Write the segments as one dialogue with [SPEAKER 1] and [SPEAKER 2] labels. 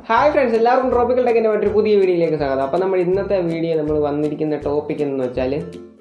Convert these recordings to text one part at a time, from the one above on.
[SPEAKER 1] hi friends എല്ലാവർക്കും tropical ടെക്കിൻ്റെ മറ്റൊരു പുതിയ വീഡിയോയിലേക്ക് സ്വാഗതം അപ്പോൾ നമ്മൾ ഇന്നത്തെ വീഡിയോ നമ്മൾ വന്നിരിക്കുന്ന ടോപ്പിക് എന്ന് വെച്ചാൽ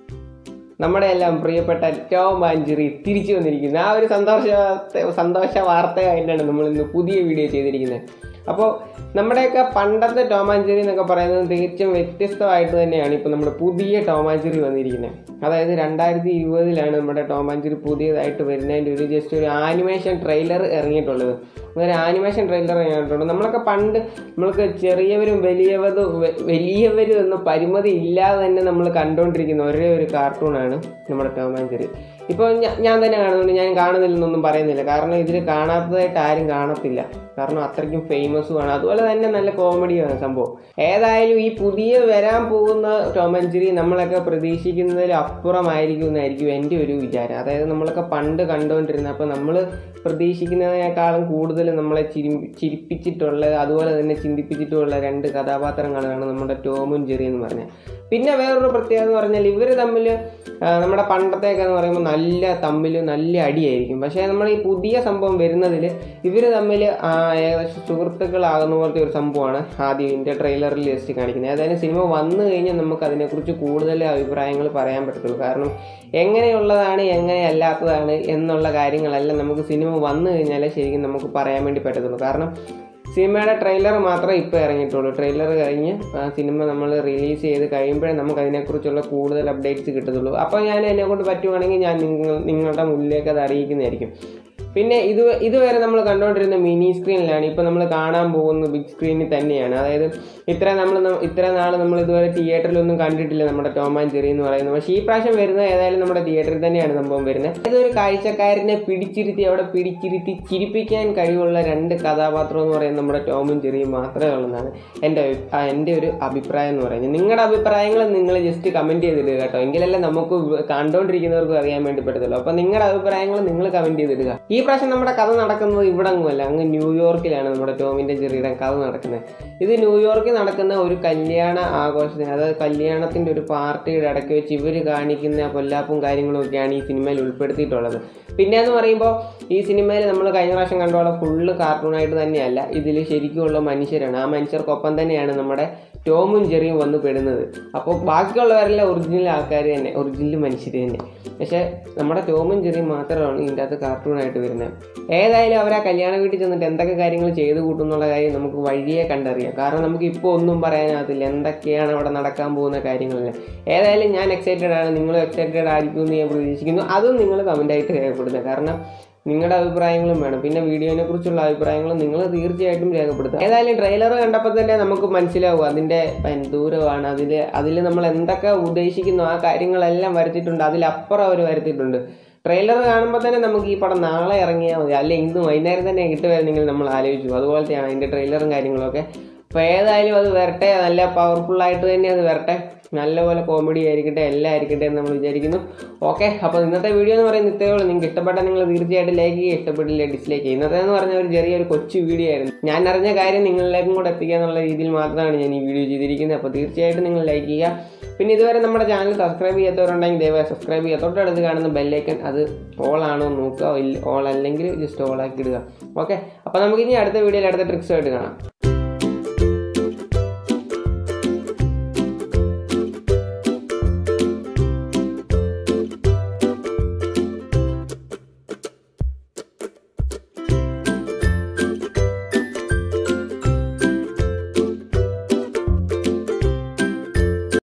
[SPEAKER 1] നമ്മുടെ എല്ലാം പ്രിയപ്പെട്ട ടോം മാഞ്ചുറി തിരിച്ചു വന്നിരിക്കുന്നു ആ ഒരു സന്തോഷ വാർത്ത- സന്തോഷ വാർത്തയായിട്ടാണ് നമ്മൾ ഇന്ന് പുതിയ വീഡിയോ ചെയ്തിരിക്കുന്നത് അപ്പോൾ നമ്മുടെയൊക്കെ പണ്ടത്തെ ടോമാഞ്ചുറി എന്നൊക്കെ പറയുന്നത് തികച്ചും വ്യത്യസ്തമായിട്ട് തന്നെയാണ് ഇപ്പോൾ നമ്മുടെ പുതിയ ടോമാഞ്ചുറി വന്നിരിക്കുന്നത് അതായത് രണ്ടായിരത്തി ഇരുപതിലാണ് നമ്മുടെ ടോമാഞ്ചുറി പുതിയതായിട്ട് വരുന്നതിൻ്റെ ഒരു ജസ്റ്റ് ഒരു ആനിമേഷൻ ട്രെയിലർ ഇറങ്ങിയിട്ടുള്ളത് ഒരു ആനിമേഷൻ ട്രെയിലർ ഇറങ്ങിയിട്ടുണ്ട് നമ്മളൊക്കെ പണ്ട് നമ്മൾക്ക് ചെറിയവരും വലിയവരും വ- വലിയവരും എന്ന പരിമിതി ഇല്ലാതെ തന്നെ നമ്മൾ കണ്ടുകൊണ്ടിരിക്കുന്ന ഒരേ ഒരു കാർട്ടൂണാണ് നമ്മുടെ ടോമാഞ്ചുറി ഇപ്പോൾ ഞാ- ഞാൻ തന്നെ കാണുന്നുണ്ട് ഞാൻ കാണുന്നില്ലെന്നൊന്നും പറയുന്നില്ല കാരണം ഇതിൽ കാണാത്തതായിട്ട് ആരും കാണത്തില്ല കാരണം അത്രയ്ക്കും ഫേമസുമാണ് അതുപോലെ തന്നെ നല്ല കോമഡിയാണ് സംഭവം ഏതായാലും ഈ പുതിയ വരാൻ പോകുന്ന ടോമഞ്ചുരി നമ്മളൊക്കെ പ്രതീക്ഷിക്കുന്നതിൽ അപ്പുറമായിരിക്കും എന്നായിരിക്കും എൻ്റെ ഒരു വിചാരം അതായത് നമ്മളൊക്കെ പണ്ട് കണ്ടുകൊണ്ടിരുന്ന അപ്പോൾ നമ്മൾ പ്രതീക്ഷിക്കുന്നതിനേക്കാളും കൂടുതൽ നമ്മളെ ചിരി ചിരിപ്പിച്ചിട്ടുള്ള അതുപോലെ തന്നെ ചിന്തിപ്പിച്ചിട്ടുള്ള രണ്ട് കഥാപാത്രങ്ങളാണ് നമ്മുടെ ടോമും ജെറി എന്ന് പറഞ്ഞത് പിന്നെ വേറൊരു പ്രത്യേകത എന്ന് പറഞ്ഞാൽ ഇവർ തമ്മിൽ നമ്മുടെ പണ്ടത്തേക്ക് എന്ന് പറയുമ്പോൾ നല്ല തമ്മിൽ നല്ല അടിയായിരിക്കും പക്ഷേ നമ്മൾ ഈ പുതിയ സംഭവം വരുന്നതിൽ ഇവർ തമ്മിൽ ഏകദേശം സുഹൃത്തുക്കളാകുന്ന പോലത്തെ ഒരു സംഭവമാണ് ആദ്യം ഇതിൻ്റെ ട്രെയിലറിൽ ജസ്റ്റ് കാണിക്കുന്നത് ഏതായാലും സിനിമ വന്നു കഴിഞ്ഞാൽ നമുക്ക് അതിനെക്കുറിച്ച് കൂടുതൽ അഭിപ്രായങ്ങൾ പറയാൻ പറ്റത്തുള്ളൂ കാരണം എങ്ങനെയുള്ളതാണ് എങ്ങനെയല്ലാത്തതാണ് എന്നുള്ള കാര്യങ്ങളെല്ലാം നമുക്ക് സിനിമ വന്നു കഴിഞ്ഞാലേ ശരിക്കും നമുക്ക് പറയാൻ വേണ്ടി പറ്റത്തുള്ളൂ കാരണം സിനിമയുടെ ട്രെയിലർ മാത്രമേ ഇപ്പോൾ ഇറങ്ങിയിട്ടുള്ളൂ ട്രെയിലർ കഴിഞ്ഞ് ആ സിനിമ നമ്മൾ റിലീസ് ചെയ്ത് കഴിയുമ്പോഴേ നമുക്ക് അതിനെക്കുറിച്ചുള്ള കൂടുതൽ അപ്ഡേറ്റ്സ് കിട്ടത്തുള്ളൂ അപ്പോൾ ഞാൻ എന്നെ കൊണ്ട് പറ്റുവാണെങ്കിൽ ഞാൻ നിങ്ങൾ നിങ്ങളുടെ മുന്നിലേക്ക് അത് അറിയിക്കുന്നതായിരിക്കും പിന്നെ ഇത് ഇതുവരെ നമ്മൾ കണ്ടുകൊണ്ടിരുന്ന മിനി സ്ക്രീനിലാണ് ഇപ്പോൾ നമ്മൾ കാണാൻ പോകുന്ന ബിഗ് സ്ക്രീനിൽ തന്നെയാണ് അതായത് ഇത്ര നമ്മൾ ഇത്ര നാൾ നമ്മൾ ഇതുവരെ തിയേറ്ററിലൊന്നും കണ്ടിട്ടില്ല നമ്മുടെ ടോം ആൻഡ് ജെറി എന്ന് പറയുന്നത് പക്ഷേ ഈ പ്രാവശ്യം വരുന്നത് ഏതായാലും നമ്മുടെ തിയേറ്ററിൽ തന്നെയാണ് സംഭവം വരുന്നത് ഇതൊരു കാഴ്ചക്കാരനെ പിടിച്ചിരുത്തി അവിടെ പിടിച്ചിരുത്തി ചിരിപ്പിക്കാൻ കഴിവുള്ള രണ്ട് കഥാപാത്രം എന്ന് പറയുന്നത് നമ്മുടെ ടോമും ജെറിയും മാത്രമേ ഉള്ളതാണ് എൻ്റെ അഭി- ആ, എൻ്റെ ഒരു അഭിപ്രായം എന്ന് പറയുന്നത് നിങ്ങളുടെ അഭിപ്രായങ്ങൾ നിങ്ങൾ ജസ്റ്റ് കമൻറ്റ് ചെയ്തിടുക കേട്ടോ എങ്കിലല്ലേ നമുക്ക് വ- കണ്ടുകൊണ്ടിരിക്കുന്നവർക്ക് അറിയാൻ വേണ്ടി പറ്റത്തുള്ളൂ അപ്പോൾ നിങ്ങളുടെ അഭിപ്രായങ്ങൾ നിങ്ങൾ കമൻറ്റ് ചെയ്തിടുക ഈ പ്രാവശ്യം നമ്മുടെ കഥ നടക്കുന്നത് ഇവിടെ അങ്ങുമല്ല അങ്ങ് ന്യൂയോർക്കിലാണ് നമ്മുടെ ടോമിൻ്റെ ജെറിയുടെ കഥ നടക്കുന്നത് ഇത് ന്യൂയോർക്കിൽ നടക്കുന്ന ഒരു കല്യാണ ആഘോഷത്തിന് അതായത് കല്യാണത്തിൻ്റെ ഒരു പാർട്ടിയുടെ ഇടയ്ക്ക് വെച്ച് ഇവർ കാണിക്കുന്ന പൊല്ലാപ്പും കാര്യങ്ങളും ഒക്കെയാണ് ഈ സിനിമയിൽ ഉൾപ്പെടുത്തിയിട്ടുള്ളത് പിന്നെ എന്ന് പറയുമ്പോൾ ഈ സിനിമയിൽ നമ്മൾ കഴിഞ്ഞ പ്രാവശ്യം കണ്ടോളം ഫുള്ള് കാർട്ടൂണായിട്ട് തന്നെയല്ല ഇതിൽ ശരിക്കുമുള്ള മനുഷ്യരാണ് ആ മനുഷ്യർക്കൊപ്പം തന്നെയാണ് നമ്മുടെ ടോമും ജെറിയും വന്ന് പെടുന്നത് അപ്പോൾ ബാക്കിയുള്ളവരെല്ലാം ഒറിജിനൽ ആൾക്കാർ തന്നെ ഒറിജിനൽ മനുഷ്യർ തന്നെ പക്ഷേ നമ്മുടെ ടോമും ജെറിയും മാത്രമാണ് ഇതിൻ്റെ അകത്ത് കാർട്ടൂണായിട്ട് വരുന്നത് ഏതായാലും അവർ ആ കല്യാണ വീട്ടിൽ ചെന്നിട്ട് എന്തൊക്കെ കാര്യങ്ങൾ ചെയ്തു കൂട്ടും എന്നുള്ള കാര്യം നമുക്ക് വഴിയെ കണ്ടറിയാം കാരണം നമുക്ക് ഇപ്പോൾ ഒന്നും പറയാനാകത്തില്ല എന്തൊക്കെയാണ് അവിടെ നടക്കാൻ പോകുന്ന കാര്യങ്ങളെല്ലാം ഏതായാലും ഞാൻ എക്സൈറ്റഡ് ആണ് നിങ്ങളും എക്സൈറ്റഡ് ആയിരിക്കും എന്ന് ഞാൻ പ്രതീക്ഷിക്കുന്നു അതും നിങ്ങൾ കമൻ്റായിട്ട് രേഖപ്പെടുത്തുക കാരണം നിങ്ങളുടെ അഭിപ്രായങ്ങളും വേണം പിന്നെ വീഡിയോനെ കുറിച്ചുള്ള അഭിപ്രായങ്ങളും നിങ്ങൾ തീർച്ചയായിട്ടും രേഖപ്പെടുത്തുക ഏതായാലും ട്രെയിലർ കണ്ടപ്പോൾ തന്നെ നമുക്ക് മനസ്സിലാവും അതിൻ്റെ ദൂരമാണ് അതിൽ അതിൽ നമ്മൾ എന്തൊക്കെ ഉദ്ദേശിക്കുന്നു ആ കാര്യങ്ങളെല്ലാം വരുത്തിയിട്ടുണ്ട് അതിലപ്പുറം അവർ വരുത്തിയിട്ടുണ്ട് ട്രെയിലർ കാണുമ്പോൾ തന്നെ നമുക്ക് ഈ പടം നാളെ ഇറങ്ങിയാൽ മതി അല്ലെ ഇന്ന് വൈകുന്നേരം തന്നെ കിട്ടുമായിരുന്നെങ്കിൽ നമ്മൾ ആലോചിച്ചു അതുപോലത്തെയാണ് അതിൻ്റെ ട്രെയിലറും കാര്യങ്ങളൊക്കെ അപ്പോൾ ഏതായാലും അത് വരട്ടെ നല്ല പവർഫുൾ ആയിട്ട് തന്നെ അത് വരട്ടെ നല്ലപോലെ കോമഡി ആയിരിക്കട്ടെ എല്ലാം ആയിരിക്കട്ടെ എന്ന് നമ്മൾ വിചാരിക്കുന്നു ഓക്കെ അപ്പോൾ ഇന്നത്തെ വീഡിയോ എന്ന് പറയുന്നത് ഇത്രയേ ഉള്ളൂ നിങ്ങൾക്ക് ഇഷ്ടപ്പെട്ട നിങ്ങൾ തീർച്ചയായിട്ടും ലൈക്ക് ചെയ്യുക ഇഷ്ടപ്പെട്ടില്ല ഡിസ്ലൈക്ക് ചെയ്യുക ഇന്നത്തെ എന്ന് പറഞ്ഞ ഒരു ചെറിയൊരു കൊച്ചു വീഡിയോ ആയിരുന്നു ഞാൻ അറിഞ്ഞ കാര്യം നിങ്ങളിലേക്കും കൂടെ എത്തിക്കുക എന്നുള്ള രീതിയിൽ മാത്രമാണ് ഞാൻ ഈ വീഡിയോ ചെയ്തിരിക്കുന്നത് അപ്പോൾ തീർച്ചയായിട്ടും നിങ്ങൾ ലൈക്ക് ചെയ്യുക പിന്നെ ഇതുവരെ നമ്മുടെ ചാനൽ സബ്സ്ക്രൈബ് ചെയ്യാത്തവരുണ്ടെങ്കിൽ ദയവായി സബ്സ്ക്രൈബ് ചെയ്യുക തൊട്ടടുത്ത് കാണുന്ന ബെല്ലൈക്കൺ അത് ഓൾ ആണോ എന്ന് നോക്കുക ഓൾ അല്ലെങ്കിൽ ജസ്റ്റ് ഓൾ ആക്കി ഇടുക ഓക്കെ അപ്പോൾ നമുക്ക് ഇനി അടുത്ത വീഡിയോയിൽ അടുത്ത ട്രിക്സ് ആയിട്ട് കാണാം